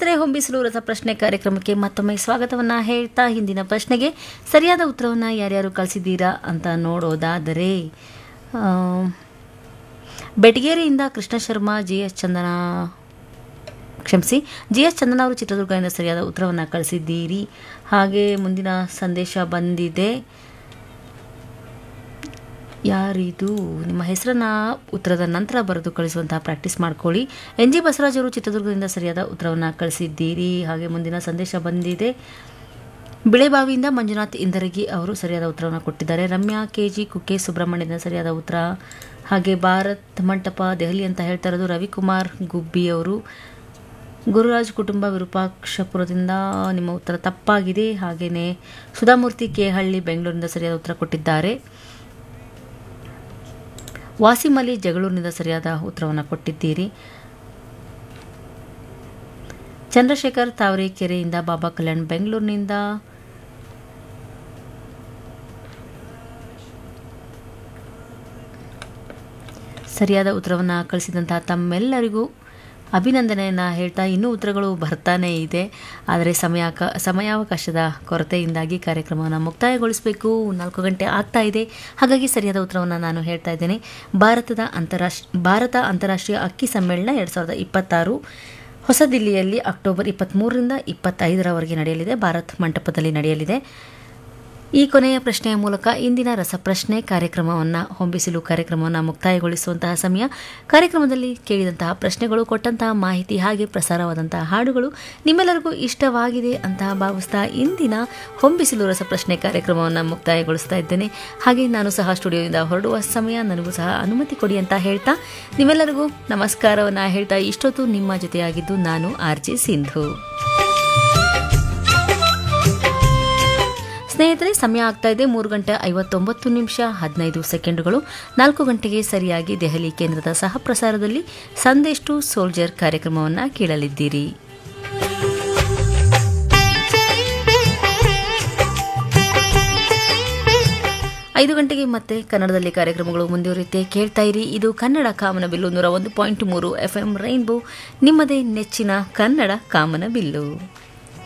ಸ್ನೇಹಿತರೆ ಹೊಂಬಿಸಲು ರಸಪ್ರಶ್ನೆ ಕಾರ್ಯಕ್ರಮಕ್ಕೆ ಮತ್ತೊಮ್ಮೆ ಸ್ವಾಗತವನ್ನ ಹೇಳ್ತಾ ಹಿಂದಿನ ಪ್ರಶ್ನೆಗೆ ಸರಿಯಾದ ಉತ್ತರವನ್ನು ಯಾರ್ಯಾರು ಕಳಿಸಿದ್ದೀರಾ ಅಂತ ನೋಡೋದಾದರೆ ಆ, ಬೆಟಗೇರಿಯಿಂದ ಕೃಷ್ಣ ಶರ್ಮಾ ಜಿ ಎಸ್ ಚಂದನ ಕ್ಷಮಿಸಿ ಜಿ ಎಸ್ ಚಂದನ ಅವರು ಚಿತ್ರದುರ್ಗದಿಂದ ಸರಿಯಾದ ಉತ್ತರವನ್ನು ಕಳಿಸಿದ್ದೀರಿ ಹಾಗೆ ಮುಂದಿನ ಸಂದೇಶ ಬಂದಿದೆ ಯಾರಿದು ನಿಮ್ಮ ಹೆಸರನ್ನ ಉತ್ತರದ ನಂತರ ಬರೆದು ಕಳಿಸುವಂತಹ ಪ್ರಾಕ್ಟೀಸ್ ಮಾಡ್ಕೊಳ್ಳಿ ಎನ್ ಜಿ ಬಸವರಾಜ್ ಅವರು ಚಿತ್ರದುರ್ಗದಿಂದ ಸರಿಯಾದ ಉತ್ತರವನ್ನು ಕಳಿಸಿದ್ದೀರಿ ಹಾಗೆ ಮುಂದಿನ ಸಂದೇಶ ಬಂದಿದೆ ಬಿಳೆಬಾವಿಯಿಂದ ಮಂಜುನಾಥ್ ಇಂದರಗಿ ಅವರು ಸರಿಯಾದ ಉತ್ತರವನ್ನು ಕೊಟ್ಟಿದ್ದಾರೆ ರಮ್ಯಾ ಕೆ ಜಿ ಕುಕ್ಕೆ ಸುಬ್ರಹ್ಮಣ್ಯದಿಂದ ಸರಿಯಾದ ಉತ್ತರ ಹಾಗೆ ಭಾರತ್ ಮಂಟಪ ದೆಹಲಿ ಅಂತ ಹೇಳ್ತಾ ಇರೋದು ರವಿಕುಮಾರ್ ಗುಬ್ಬಿ ಅವರು ಗುರುರಾಜ್ ಕುಟುಂಬ ವಿರೂಪಾಕ್ಷಪುರದಿಂದ ನಿಮ್ಮ ಉತ್ತರ ತಪ್ಪಾಗಿದೆ ಹಾಗೆಯೇ ಸುಧಾಮೂರ್ತಿ ಕೇಹಳ್ಳಿ ಬೆಂಗಳೂರಿನಿಂದ ಸರಿಯಾದ ಉತ್ತರ ಕೊಟ್ಟಿದ್ದಾರೆ ವಾಸಿಂ ಅಲಿ ಜಗಳೂರಿನಿಂದ ಸರಿಯಾದ ಉತ್ತರವನ್ನು ಕೊಟ್ಟಿದ್ದೀರಿ ಚಂದ್ರಶೇಖರ್ ತಾವರೆಕೆರೆಯಿಂದ ಬಾಬಾ ಕಲ್ಯಾಣ್ ಬೆಂಗಳೂರಿನಿಂದ ಸರಿಯಾದ ಉತ್ತರವನ್ನು ಕಳಿಸಿದಂತಹ ತಮ್ಮೆಲ್ಲರಿಗೂ ಅಭಿನಂದನೆಯನ್ನು ಹೇಳ್ತಾ ಇನ್ನೂ ಉತ್ತರಗಳು ಬರ್ತಾನೇ ಇದೆ ಆದರೆ ಸಮಯಾಕ ಸಮಯಾವಕಾಶದ ಕೊರತೆಯಿಂದಾಗಿ ಕಾರ್ಯಕ್ರಮವನ್ನು ಮುಕ್ತಾಯಗೊಳಿಸಬೇಕು ನಾಲ್ಕು ಗಂಟೆ ಆಗ್ತಾ ಇದೆ ಹಾಗಾಗಿ ಸರಿಯಾದ ಉತ್ತರವನ್ನು ನಾನು ಹೇಳ್ತಾ ಇದ್ದೇನೆ ಭಾರತದ ಅಂತಾರಾಷ್ಟ್ರ ಭಾರತ ಅಂತಾರಾಷ್ಟ್ರೀಯ ಅಕ್ಕಿ ಸಮ್ಮೇಳನ ಎರಡು ಸಾವಿರದ ಇಪ್ಪತ್ತಾರು ಹೊಸದಿಲ್ಲಿಯಲ್ಲಿ ಅಕ್ಟೋಬರ್ ಇಪ್ಪತ್ತ್ಮೂರರಿಂದ ಇಪ್ಪತ್ತೈದರವರೆಗೆ ನಡೆಯಲಿದೆ ಭಾರತ್ ಮಂಟಪದಲ್ಲಿ ನಡೆಯಲಿದೆ ಈ ಕೊನೆಯ ಪ್ರಶ್ನೆಯ ಮೂಲಕ ಇಂದಿನ ರಸಪ್ರಶ್ನೆ ಕಾರ್ಯಕ್ರಮವನ್ನು ಹೊಂಬಿಸಿಲು ಕಾರ್ಯಕ್ರಮವನ್ನು ಮುಕ್ತಾಯಗೊಳಿಸುವಂತಹ ಸಮಯ ಕಾರ್ಯಕ್ರಮದಲ್ಲಿ ಕೇಳಿದಂತಹ ಪ್ರಶ್ನೆಗಳು ಕೊಟ್ಟಂತಹ ಮಾಹಿತಿ ಹಾಗೆ ಪ್ರಸಾರವಾದಂತಹ ಹಾಡುಗಳು ನಿಮ್ಮೆಲ್ಲರಿಗೂ ಇಷ್ಟವಾಗಿದೆ ಅಂತ ಭಾವಿಸ್ತಾ ಇಂದಿನ ಹೊಂಬಿಸಿಲು ರಸಪ್ರಶ್ನೆ ಕಾರ್ಯಕ್ರಮವನ್ನು ಮುಕ್ತಾಯಗೊಳಿಸ್ತಾ ಇದ್ದೇನೆ ಹಾಗೆ ನಾನು ಸಹ ಸ್ಟುಡಿಯೋದಿಂದ ಹೊರಡುವ ಸಮಯ ನನಗೂ ಸಹ ಅನುಮತಿ ಕೊಡಿ ಅಂತ ಹೇಳ್ತಾ ನಿಮ್ಮೆಲ್ಲರಿಗೂ ನಮಸ್ಕಾರವನ್ನು ಹೇಳ್ತಾ ಇಷ್ಟೊತ್ತು ನಿಮ್ಮ ಜೊತೆಯಾಗಿದ್ದು ನಾನು ಆರ್ ಜೆ ಸಿಂಧು ಸ್ನೇಹಿತರೆ ಸಮಯ ಆಗ್ತಾ ಇದೆ ಮೂರು ಗಂಟೆ ಐವತ್ತೊಂಬತ್ತು ನಿಮಿಷ ಹದಿನೈದು ಸೆಕೆಂಡುಗಳು ನಾಲ್ಕು ಗಂಟೆಗೆ ಸರಿಯಾಗಿ ದೆಹಲಿ ಕೇಂದ್ರದ ಸಹ ಪ್ರಸಾರದಲ್ಲಿ ಸಂದೇಶ್ ಟು ಸೋಲ್ಜರ್ ಕಾರ್ಯಕ್ರಮವನ್ನು ಕೇಳಲಿದ್ದೀರಿ ಐದು ಗಂಟೆಗೆ ಮತ್ತೆ ಕನ್ನಡದಲ್ಲಿ ಕಾರ್ಯಕ್ರಮಗಳು ಮುಂದುವರಿಯುತ್ತೆ ಕೇಳ್ತಾ ಇರಿ ಇದು ಕನ್ನಡ ಕಾಮನಬಿಲ್ಲು ನೂರ ಒಂದು ಪಾಯಿಂಟ್ ಮೂರು ಎಫ್ ಎಂ ರೈನ್ಬೋ ನಿಮ್ಮದೇ ನೆಚ್ಚಿನ ಕನ್ನಡ ಕಾಮನಬಿಲ್ಲು